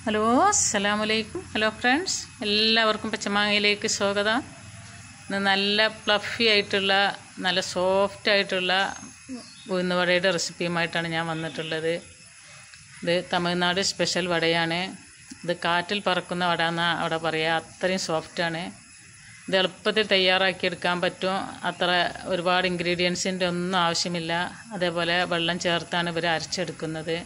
hello അസ്സലാമലൈക്കും hello friends എല്ലാവർക്കും പച്ചമാങ്ങയിലേക്ക് സ്വാഗതം ഇന്ന് നല്ല പ്ലഫി ആയിട്ടുള്ള നല്ല സോഫ്റ്റ് ആയിട്ടുള്ള ഉഴുന്ന് വടയുടെ റെസിപ്പിയുമായിട്ടാണ് ഞാൻ വന്നിട്ടുള്ളത് ഇത് തമിഴ്നാട് സ്പെഷ്യൽ വടയാണ് ഇത് കാറ്റിൽ പറക്കുന്ന വട എന്നാണ് അവിടെ പറയുക അത്രയും സോഫ്റ്റാണ് ഇത് എളുപ്പത്തിൽ തയ്യാറാക്കിയെടുക്കാൻ പറ്റും അത്ര ഒരുപാട് ഇൻഗ്രീഡിയൻസിൻ്റെ ഒന്നും ആവശ്യമില്ല അതേപോലെ വെള്ളം ചേർത്താണ് ഇവർ അരച്ചെടുക്കുന്നത്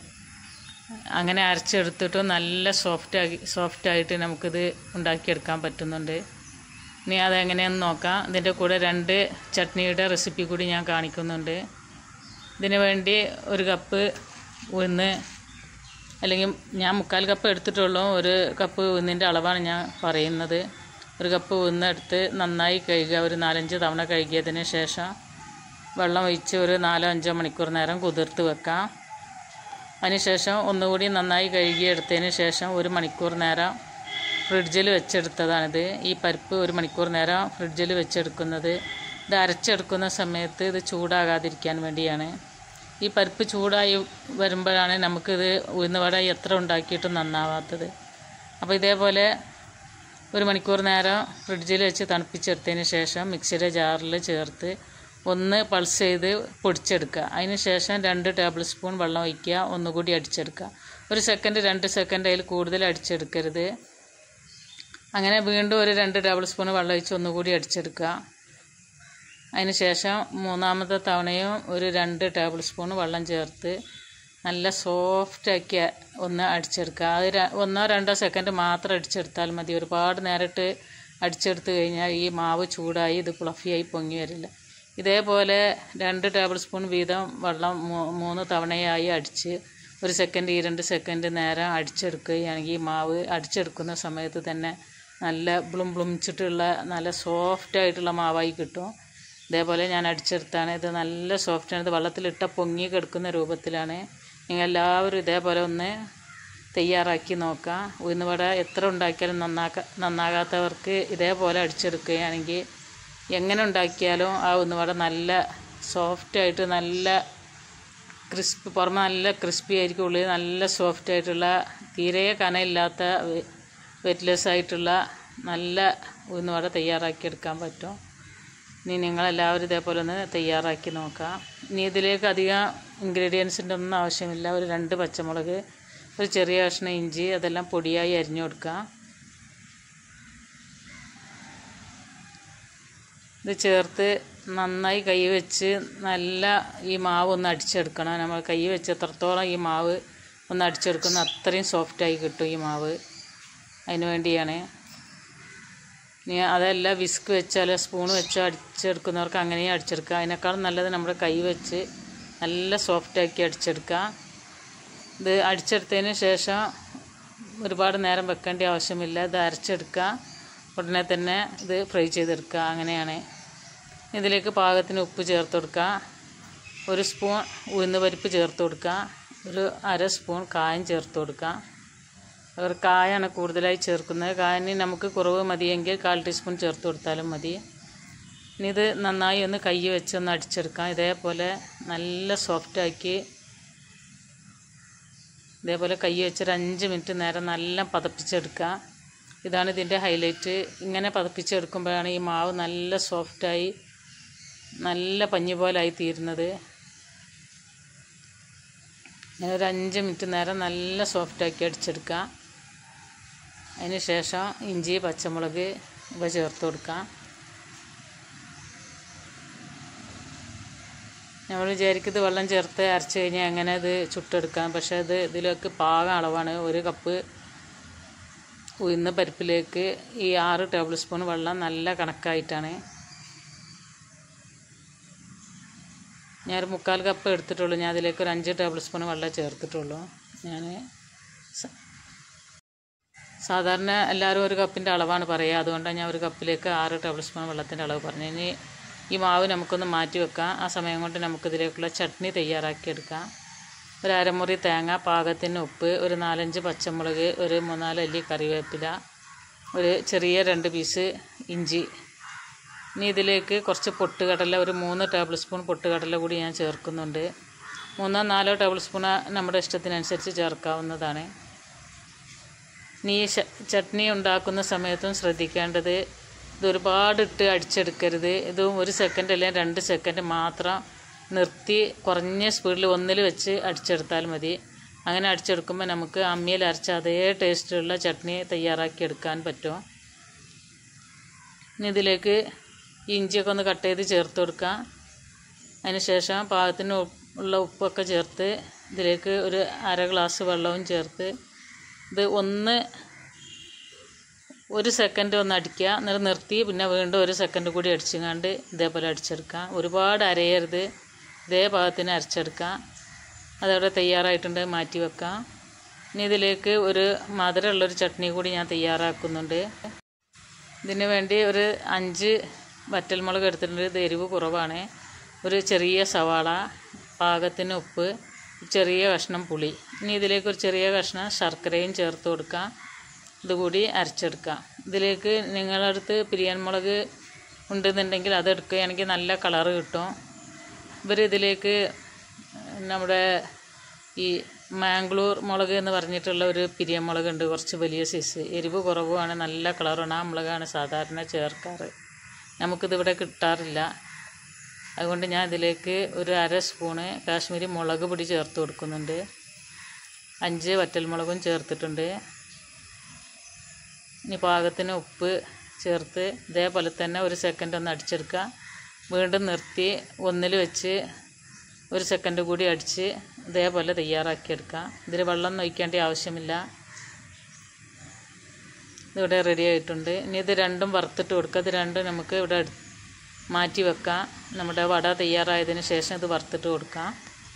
അങ്ങനെ അരച്ചെടുത്തിട്ട് നല്ല സോഫ്റ്റാക്കി സോഫ്റ്റായിട്ട് നമുക്കിത് ഉണ്ടാക്കിയെടുക്കാൻ പറ്റുന്നുണ്ട് ഇനി അതെങ്ങനെയാണെന്ന് നോക്കാം ഇതിൻ്റെ കൂടെ രണ്ട് ചട്നിയുടെ റെസിപ്പി കൂടി ഞാൻ കാണിക്കുന്നുണ്ട് ഇതിന് വേണ്ടി ഒരു കപ്പ് ഉഴുന്ന് അല്ലെങ്കിൽ ഞാൻ മുക്കാൽ കപ്പ് എടുത്തിട്ടുള്ളൂ ഒരു കപ്പ് ഉഴുന്നിൻ്റെ അളവാണ് ഞാൻ പറയുന്നത് ഒരു കപ്പ് ഉഴുന്ന് എടുത്ത് നന്നായി കഴുകുക ഒരു നാലഞ്ച് തവണ കഴുകിയതിന് ശേഷം വെള്ളം ഒഴിച്ച് ഒരു നാലോ അഞ്ചോ മണിക്കൂർ നേരം കുതിർത്ത് വെക്കാം അതിനുശേഷം ഒന്നുകൂടി നന്നായി കഴുകിയെടുത്തതിന് ശേഷം ഒരു മണിക്കൂർ നേരം ഫ്രിഡ്ജിൽ വെച്ചെടുത്തതാണിത് ഈ പരിപ്പ് ഒരു മണിക്കൂർ നേരം ഫ്രിഡ്ജിൽ വെച്ചെടുക്കുന്നത് ഇത് അരച്ചെടുക്കുന്ന സമയത്ത് ഇത് ചൂടാകാതിരിക്കാൻ വേണ്ടിയാണ് ഈ പരിപ്പ് ചൂടായി വരുമ്പോഴാണ് നമുക്കിത് ഉഴുന്നുവട എത്ര ഉണ്ടാക്കിയിട്ടും നന്നാവാത്തത് അപ്പോൾ ഇതേപോലെ ഒരു മണിക്കൂർ നേരം ഫ്രിഡ്ജിൽ വെച്ച് തണുപ്പിച്ചെടുത്തതിന് ശേഷം മിക്സിയുടെ ജാറിൽ ചേർത്ത് ഒന്ന് പൾസ് ചെയ്ത് പൊടിച്ചെടുക്കുക അതിന് ശേഷം രണ്ട് ടേബിൾ സ്പൂൺ വെള്ളം ഒഴിക്കുക ഒന്നുകൂടി അടിച്ചെടുക്കുക ഒരു സെക്കൻഡ് രണ്ട് സെക്കൻഡ് അതിൽ കൂടുതൽ അടിച്ചെടുക്കരുത് അങ്ങനെ വീണ്ടും ഒരു രണ്ട് ടേബിൾ സ്പൂൺ വെള്ളം ഒഴിച്ച് ഒന്നുകൂടി അടിച്ചെടുക്കുക അതിന് ശേഷം മൂന്നാമത്തെ തവണയും ഒരു രണ്ട് ടേബിൾ സ്പൂൺ വെള്ളം ചേർത്ത് നല്ല സോഫ്റ്റാക്കി ഒന്ന് അടിച്ചെടുക്കുക അത് ര- ഒന്നോ രണ്ടോ സെക്കൻഡ് മാത്രം അടിച്ചെടുത്താൽ മതി ഒരുപാട് നേരിട്ട് അടിച്ചെടുത്ത് കഴിഞ്ഞാൽ ഈ മാവ് ചൂടായി ഇത് ഫ്ലഫിയായി പൊങ്ങി വരില്ല ഇതേപോലെ രണ്ട് ടേബിൾ സ്പൂൺ വീതം വെള്ളം മൂ- മൂന്ന് തവണയായി അടിച്ച് ഒരു സെക്കൻഡ് ഈ രണ്ട് സെക്കൻഡ് നേരം അടിച്ചെടുക്കുകയാണെങ്കിൽ ഈ മാവ് അടിച്ചെടുക്കുന്ന സമയത്ത് തന്നെ നല്ല ബ്ലും ബ്ലുമിച്ചിട്ടുള്ള നല്ല സോഫ്റ്റ് ആയിട്ടുള്ള മാവായി കിട്ടും ഇതേപോലെ ഞാൻ അടിച്ചെടുത്താണ് ഇത് നല്ല സോഫ്റ്റാണ് ഇത് വെള്ളത്തിലിട്ട പൊങ്ങി കിടക്കുന്ന രൂപത്തിലാണ് നിങ്ങൾ എല്ലാവരും ഇതേപോലെ ഒന്ന് തയ്യാറാക്കി നോക്കാം ഉഴുന്നുവട എത്ര ഉണ്ടാക്കിയാലും നന്നാക്ക നന്നാകാത്തവർക്ക് ഇതേപോലെ അടിച്ചെടുക്കുകയാണെങ്കിൽ എങ്ങനെ ഉണ്ടാക്കിയാലും ആ ഉഴുന്നുവട നല്ല സോഫ്റ്റായിട്ട് നല്ല ക്രിസ്പി പുറമെ നല്ല ക്രിസ്പി ആയിരിക്കും ഉള്ളിൽ നല്ല സോഫ്റ്റ് ആയിട്ടുള്ള തീരെ കനയില്ലാത്ത വെറ്റ്ലെസ് ആയിട്ടുള്ള നല്ല ഉഴുന്നുവട തയ്യാറാക്കിയെടുക്കാൻ പറ്റും ഇനി നിങ്ങളെല്ലാവരും ഇതേപോലെ ഒന്ന് തയ്യാറാക്കി നോക്കാം ഇനി ഇതിലേക്ക് അധികം ഇൻഗ്രീഡിയൻസിൻ്റെ ഒന്നും ആവശ്യമില്ല ഒരു രണ്ട് പച്ചമുളക് ഒരു ചെറിയ കഷ്ണം ഇഞ്ചി അതെല്ലാം പൊടിയായി അരിഞ്ഞു കൊടുക്കാം ഇത് ചേർത്ത് നന്നായി കൈ വെച്ച് നല്ല ഈ മാവ് ഒന്ന് അടിച്ചെടുക്കണം നമ്മൾ കൈ വെച്ച് എത്രത്തോളം ഈ മാവ് ഒന്ന് അടിച്ചെടുക്കുന്ന അത്രയും സോഫ്റ്റായി കിട്ടും ഈ മാവ് അതിന് വേണ്ടിയാണ് ഇനി അതല്ല വിസ്ക് വെച്ചാൽ സ്പൂൺ വെച്ച് അടിച്ചെടുക്കുന്നവർക്ക് അങ്ങനെയും അടിച്ചെടുക്കുക അതിനേക്കാളും നല്ലത് നമ്മുടെ കൈ വെച്ച് നല്ല സോഫ്റ്റാക്കി അടിച്ചെടുക്കുക ഇത് അടിച്ചെടുത്തതിന് ശേഷം ഒരുപാട് നേരം വെക്കേണ്ട ആവശ്യമില്ല ഇത് അരച്ചെടുക്കുക ഉടനെ തന്നെ ഇത് ഫ്രൈ ചെയ്തെടുക്കുക അങ്ങനെയാണ് ഇതിലേക്ക് പാകത്തിന് ഉപ്പ് ചേർത്ത് കൊടുക്കുക ഒരു സ്പൂൺ ഉഴുന്ന് പരിപ്പ് ചേർത്ത് കൊടുക്കുക ഒരു അര സ്പൂൺ കായം ചേർത്ത് കൊടുക്കുക അവർ കായാണ് കൂടുതലായി ചേർക്കുന്നത് കായന് നമുക്ക് കുറവ് മതിയെങ്കിൽ കാൽ ടീസ്പൂൺ ചേർത്ത് കൊടുത്താലും മതി ഇനി ഇത് നന്നായി ഒന്ന് കൈ വെച്ച് ഒന്ന് അടിച്ചെടുക്കാം ഇതേപോലെ നല്ല സോഫ്റ്റാക്കി ഇതേപോലെ കൈ വെച്ചൊരു അഞ്ച് മിനിറ്റ് നേരം നല്ല പതപ്പിച്ചെടുക്കുക ഇതാണ് ഇതിൻ്റെ ഹൈലൈറ്റ് ഇങ്ങനെ പതപ്പിച്ചെടുക്കുമ്പോഴാണ് ഈ മാവ് നല്ല സോഫ്റ്റായി നല്ല പഞ്ഞി പോലായി തീരുന്നത് ഇങ്ങനെ ഒരു അഞ്ച് മിനിറ്റ് നേരം നല്ല സോഫ്റ്റാക്കി അടിച്ചെടുക്കുക അതിന് ശേഷം ഇഞ്ചി പച്ചമുളക് ഇവ ചേർത്ത് കൊടുക്കാം നമ്മൾ വിചാരിക്കുന്നത് വെള്ളം ചേർത്ത് അരച്ച് കഴിഞ്ഞാൽ എങ്ങനെ ഇത് ചുട്ടെടുക്കാം പക്ഷേ ഇത് ഇതിലേക്ക് പാകം അളവാണ് ഒരു കപ്പ് ഉഴുന്ന പരിപ്പിലേക്ക് ഈ ആറ് ടേബിൾ സ്പൂൺ വെള്ളം നല്ല കണക്കായിട്ടാണ് ഞാനൊരു മുക്കാൽ കപ്പ് എടുത്തിട്ടുള്ളൂ ഞാൻ അതിലേക്ക് ഒരു അഞ്ച് ടേബിൾ സ്പൂൺ വെള്ളം ചേർത്തിട്ടുള്ളൂ ഞാൻ സ- സാധാരണ എല്ലാവരും ഒരു കപ്പിൻ്റെ അളവാണ് പറയുക അതുകൊണ്ടാണ് ഞാൻ ഒരു കപ്പിലേക്ക് ആറ് ടേബിൾ സ്പൂൺ വെള്ളത്തിൻ്റെ അളവ് പറഞ്ഞു ഇനി ഈ മാവ് നമുക്കൊന്ന് മാറ്റി വെക്കാം ആ സമയം കൊണ്ട് നമുക്കിതിലേക്കുള്ള ചട്നി തയ്യാറാക്കിയെടുക്കാം ഒരു അരമുറി തേങ്ങ പാകത്തിന് ഉപ്പ് ഒരു നാലഞ്ച് പച്ചമുളക് ഒരു മൂന്നാല് അല്ലി കറിവേപ്പില ഒരു ചെറിയ രണ്ട് പീസ് ഇഞ്ചി ഇനി ഇതിലേക്ക് കുറച്ച് പൊട്ടുകടല ഒരു മൂന്ന് ടേബിൾ സ്പൂൺ പൊട്ടുകടല കൂടി ഞാൻ ചേർക്കുന്നുണ്ട് മൂന്നോ നാലോ ടേബിൾ സ്പൂൺ നമ്മുടെ ഇഷ്ടത്തിനനുസരിച്ച് ചേർക്കാവുന്നതാണ് ഇനി ഈ ച- ചട്നി ഉണ്ടാക്കുന്ന സമയത്തും ശ്രദ്ധിക്കേണ്ടത് ഇത് ഒരുപാട് ഇട്ട് അടിച്ചെടുക്കരുത് ഇത് ഒരു സെക്കൻഡ് അല്ലെങ്കിൽ രണ്ട് സെക്കൻഡ് മാത്രം നിർത്തി കുറഞ്ഞ സ്പീഡിൽ ഒന്നിൽ വെച്ച് അടിച്ചെടുത്താൽ മതി അങ്ങനെ അടിച്ചെടുക്കുമ്പോൾ നമുക്ക് അമ്മിയിൽ അരച്ച അതേ ടേസ്റ്റുള്ള ചട്നി തയ്യാറാക്കി എടുക്കാൻ പറ്റും ഇനി ഇതിലേക്ക് ഇഞ്ചിയൊക്കെ ഒന്ന് കട്ട് ചെയ്ത് ചേർത്ത് കൊടുക്കാം അതിന് ശേഷം പാകത്തിന് ഉപ്പ് ഉള്ള ഉപ്പൊക്കെ ചേർത്ത് ഇതിലേക്ക് ഒരു അര ഗ്ലാസ് വെള്ളവും ചേർത്ത് ഇത് ഒന്ന് ഒരു സെക്കൻഡ് ഒന്ന് അടിക്കുക എന്നിട്ട് നിർത്തി പിന്നെ വീണ്ടും ഒരു സെക്കൻഡ് കൂടി അടിച്ചുകൊണ്ട് ഇതേപോലെ അടിച്ചെടുക്കാം ഒരുപാട് അരയരുത് ഇതേ പാകത്തിന് അരച്ചെടുക്കാം അതവിടെ തയ്യാറായിട്ടുണ്ട് മാറ്റി വെക്കാം ഇനി ഇതിലേക്ക് ഒരു മധുരമുള്ളൊരു ചട്നി കൂടി ഞാൻ തയ്യാറാക്കുന്നുണ്ട് ഇതിന് വേണ്ടി ഒരു അഞ്ച് വറ്റൽമുളക് എടുത്തിട്ടുണ്ട് ഇത് എരിവ് കുറവാണ് ഒരു ചെറിയ സവാള പാകത്തിന് ഉപ്പ് ചെറിയ കഷ്ണം പുളി ഇനി ഇതിലേക്ക് ഒരു ചെറിയ കഷ്ണം ശർക്കരയും ചേർത്ത് കൊടുക്കാം ഇതുകൂടി അരച്ചെടുക്കാം ഇതിലേക്ക് നിങ്ങളുടെ അടുത്ത് പിരിയാൻ മുളക് ഉണ്ടെന്നുണ്ടെങ്കിൽ അതെടുക്കുകയാണെങ്കിൽ നല്ല കളറ് കിട്ടും ഇവർ ഇതിലേക്ക് നമ്മുടെ ഈ മാംഗ്ലൂർ മുളക് എന്ന് പറഞ്ഞിട്ടുള്ള ഒരു പിരിയൻ മുളക് ഉണ്ട് കുറച്ച് വലിയ സൈസ് എരിവ് കുറവുമാണ് നല്ല കളറാണ് ആ മുളകാണ് സാധാരണ ചേർക്കാറ് നമുക്കിതിവിടെ കിട്ടാറില്ല അതുകൊണ്ട് ഞാൻ ഇതിലേക്ക് ഒരു അര സ്പൂണ് കാശ്മീരി മുളക് പൊടി ചേർത്ത് കൊടുക്കുന്നുണ്ട് അഞ്ച് വറ്റൽമുളകും ചേർത്തിട്ടുണ്ട് ഇനി പാകത്തിന് ഉപ്പ് ചേർത്ത് ഇതേപോലെ തന്നെ ഒരു സെക്കൻഡ് ഒന്ന് അടിച്ചെടുക്കുക വീണ്ടും നിർത്തി ഒന്നിൽ വെച്ച് ഒരു സെക്കൻഡ് കൂടി അടിച്ച് ഇതേപോലെ തയ്യാറാക്കിയെടുക്കുക ഇതിൽ വെള്ളം ഒന്നും ഒഴിക്കേണ്ട ആവശ്യമില്ല ഇതിവിടെ റെഡി ആയിട്ടുണ്ട് ഇനി ഇത് രണ്ടും വറുത്തിട്ട് കൊടുക്കുക ഇത് രണ്ടും നമുക്ക് ഇവിടെ എടു- മാറ്റി വെക്കാം നമ്മുടെ വട തയ്യാറായതിന് ശേഷം ഇത് വറുത്തിട്ട് കൊടുക്കാം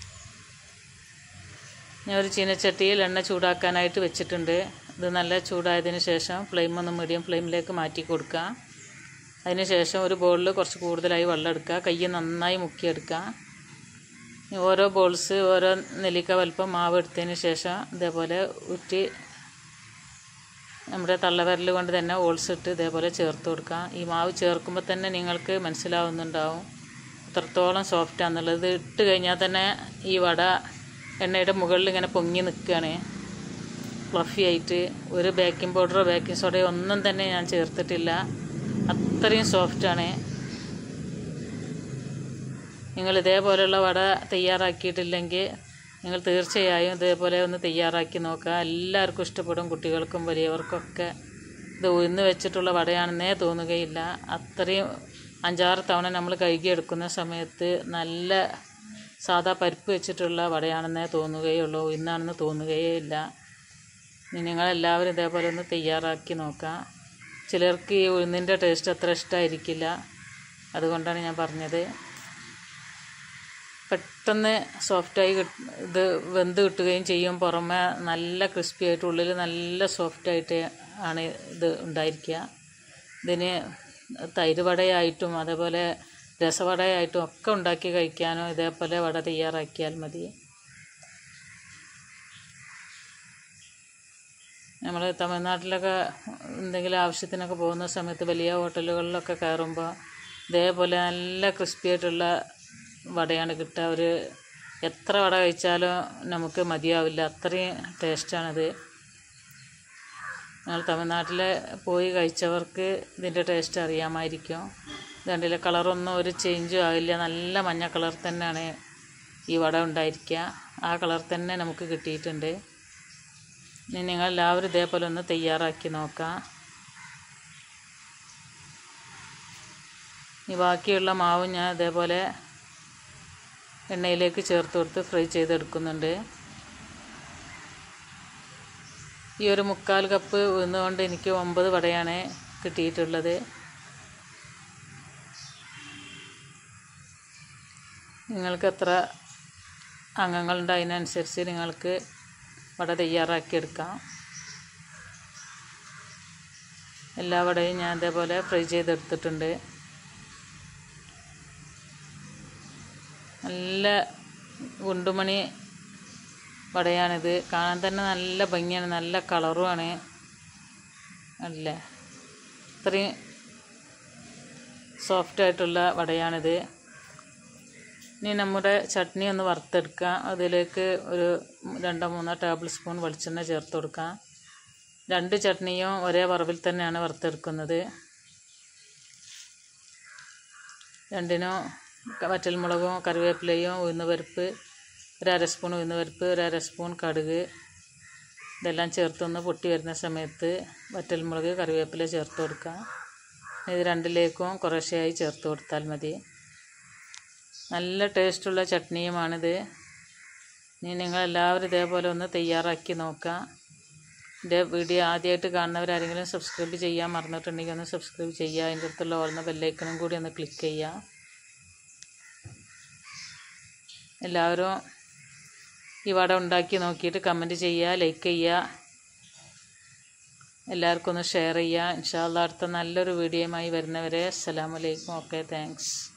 ഞാൻ ഒരു ചീനച്ചട്ടിയിൽ എണ്ണ ചൂടാക്കാനായിട്ട് വെച്ചിട്ടുണ്ട് ഇത് നല്ല ചൂടായതിന് ശേഷം ഫ്ലെയിം ഒന്ന് മീഡിയം ഫ്ലെയിമിലേക്ക് മാറ്റി കൊടുക്കുക അതിന് ശേഷം ഒരു ബൗളിൽ കുറച്ച് കൂടുതലായി വെള്ളം എടുക്കുക കൈ നന്നായി മുക്കിയെടുക്കുക ഇനി ഓരോ ബോൾസ് ഓരോ നെല്ലിക്ക വലുപ്പം മാവ് എടുത്തതിന് ശേഷം ഇതേപോലെ ഉറ്റി നമ്മുടെ തള്ളവിരൽ കൊണ്ട് തന്നെ ഓൾസ് ഇട്ട് ഇതേപോലെ ചേർത്ത് കൊടുക്കാം ഈ മാവ് ചേർക്കുമ്പോൾ തന്നെ നിങ്ങൾക്ക് മനസ്സിലാവുന്നുണ്ടാവും എത്രത്തോളം സോഫ്റ്റ് ആണെന്നുള്ളത് ഇത് ഇട്ട് കഴിഞ്ഞാൽ തന്നെ ഈ വട എണ്ണയുടെ മുകളിൽ ഇങ്ങനെ പൊങ്ങി നിൽക്കുകയാണ് ഫ്ലഫി ആയിട്ട് ഒരു ബേക്കിംഗ് പൗഡറോ ബേക്കിംഗ് സോഡയോ ഒന്നും തന്നെ ഞാൻ ചേർത്തിട്ടില്ല അത്രയും സോഫ്റ്റാണ് നിങ്ങൾ ഇതേപോലെയുള്ള വട തയ്യാറാക്കിയിട്ടില്ലെങ്കിൽ നിങ്ങൾ തീർച്ചയായും ഇതേപോലെ ഒന്ന് തയ്യാറാക്കി നോക്കുക എല്ലാവർക്കും ഇഷ്ടപ്പെടും കുട്ടികൾക്കും വലിയവർക്കൊക്കെ ഇത് ഉയർന്ന് വെച്ചിട്ടുള്ള വടയാണെന്നേ തോന്നുകയില്ല അത്രയും അഞ്ചാറ് തവണ നമ്മൾ കഴുകിയെടുക്കുന്ന സമയത്ത് നല്ല സാധാ പരിപ്പ് വെച്ചിട്ടുള്ള വടയാണെന്നേ തോന്നുകയുള്ളൂ ഉയർന്നാണെന്ന് തോന്നുകയേ ഇല്ല ഇനി നിങ്ങളെല്ലാവരും ഇതേപോലെ ഒന്ന് തയ്യാറാക്കി നോക്കാം ചിലർക്ക് ഈ ഉഴുന്നിൻ്റെ ടേസ്റ്റ് അത്ര ഇഷ്ടമായിരിക്കില്ല അതുകൊണ്ടാണ് ഞാൻ പറഞ്ഞത് പെട്ടെന്ന് സോഫ്റ്റായി കിട്ട് ഇത് വെന്ത് കിട്ടുകയും ചെയ്യും പുറമെ നല്ല ക്രിസ്പി ആയിട്ട് ഉള്ളിൽ നല്ല സോഫ്റ്റായിട്ട് ആണ് ഇത് ഉണ്ടായിരിക്കുക ഇതിന് തൈര് വടയായിട്ടും അതേപോലെ രസവടയായിട്ടും ഒക്കെ ഉണ്ടാക്കി കഴിക്കാനോ ഇതേപോലെ വട തയ്യാറാക്കിയാൽ മതി നമ്മൾ തമിഴ്നാട്ടിലൊക്കെ എന്തെങ്കിലും ആവശ്യത്തിനൊക്കെ പോകുന്ന സമയത്ത് വലിയ ഹോട്ടലുകളിലൊക്കെ കയറുമ്പോൾ ഇതേപോലെ നല്ല ക്രിസ്പി ആയിട്ടുള്ള വടയാണ് കിട്ടുക ഒരു എത്ര വട കഴിച്ചാലും നമുക്ക് മതിയാവില്ല അത്രയും ടേസ്റ്റാണിത് ഞങ്ങൾ തമിഴ്നാട്ടിൽ പോയി കഴിച്ചവർക്ക് ഇതിൻ്റെ ടേസ്റ്റ് അറിയാമായിരിക്കും ഇതുകൊണ്ടില്ല കളറൊന്നും ഒരു ചേഞ്ചും ആവില്ല നല്ല മഞ്ഞ കളർ തന്നെയാണ് ഈ വട ഉണ്ടായിരിക്കുക ആ കളർ തന്നെ നമുക്ക് കിട്ടിയിട്ടുണ്ട് ഇനി നിങ്ങളെല്ലാവരും ഇതേപോലെ ഒന്ന് തയ്യാറാക്കി നോക്കാം ഇനി ബാക്കിയുള്ള മാവും ഞാൻ ഇതേപോലെ എണ്ണയിലേക്ക് ചേർത്ത് കൊടുത്ത് ഫ്രൈ ചെയ്തെടുക്കുന്നുണ്ട് ഈ ഒരു മുക്കാൽ കപ്പ് ഉഴുന്നുകൊണ്ട് എനിക്ക് ഒമ്പത് വടയാണ് കിട്ടിയിട്ടുള്ളത് നിങ്ങൾക്ക് എത്ര അംഗങ്ങളുണ്ട് അതിനനുസരിച്ച് നിങ്ങൾക്ക് വട തയ്യാറാക്കിയെടുക്കാം എല്ലാ വടയും ഞാൻ ഇതേപോലെ ഫ്രൈ ചെയ്തെടുത്തിട്ടുണ്ട് നല്ല ഗുണ്ടുമണി വടയാണിത് കാണാൻ തന്നെ നല്ല ഭംഗിയാണ് നല്ല കളറുമാണ് അല്ലേ ഇത്രയും സോഫ്റ്റായിട്ടുള്ള വടയാണിത് ഇനി നമ്മുടെ ചട്നി ഒന്ന് വറുത്തെടുക്കാം അതിലേക്ക് ഒരു രണ്ടോ മൂന്നോ ടേബിൾ സ്പൂൺ വെളിച്ചെണ്ണ ചേർത്ത് കൊടുക്കാം രണ്ട് ചട്നിയും ഒരേ വറവിൽ തന്നെയാണ് വറുത്തെടുക്കുന്നത് രണ്ടിനും വറ്റൽമുളകും കറിവേപ്പിലയും ഉഴുന്ന് പരിപ്പ് ഒരു അര സ്പൂൺ ഉഴുന്ന് പരിപ്പ് ഒരു അര സ്പൂൺ കടുക് ഇതെല്ലാം ചേർത്തൊന്ന് പൊട്ടി വരുന്ന സമയത്ത് വറ്റൽമുളക് കറിവേപ്പില ചേർത്ത് കൊടുക്കുക ഇത് രണ്ടിലേക്കും കുറേശ്ശെയായി ചേർത്ത് കൊടുത്താൽ മതി നല്ല ടേസ്റ്റുള്ള ചട്നിയുമാണിത് ഇനി നിങ്ങളെല്ലാവരും ഇതേപോലെ ഒന്ന് തയ്യാറാക്കി നോക്കുക എൻ്റെ വീഡിയോ ആദ്യമായിട്ട് കാണുന്നവരാരെങ്കിലും സബ്സ്ക്രൈബ് ചെയ്യാൻ മറന്നിട്ടുണ്ടെങ്കിൽ ഒന്ന് സബ്സ്ക്രൈബ് ചെയ്യുക അതിൻ്റെ അടുത്തുള്ള ഓർന്ന ബെല്ലൈക്കണും കൂടി ഒന്ന് ക്ലിക്ക് ചെയ്യുക എല്ലാവരും ഈ വട ഉണ്ടാക്കി നോക്കിയിട്ട് കമൻറ്റ് ചെയ്യുക ലൈക്ക് ചെയ്യുക എല്ലാവർക്കും ഒന്ന് ഷെയർ ചെയ്യുക ഇൻഷാല്ല അടുത്ത നല്ലൊരു വീഡിയോയുമായി വരുന്നവരെ അസ്സലാമലൈക്കും ഓക്കെ താങ്ക്സ്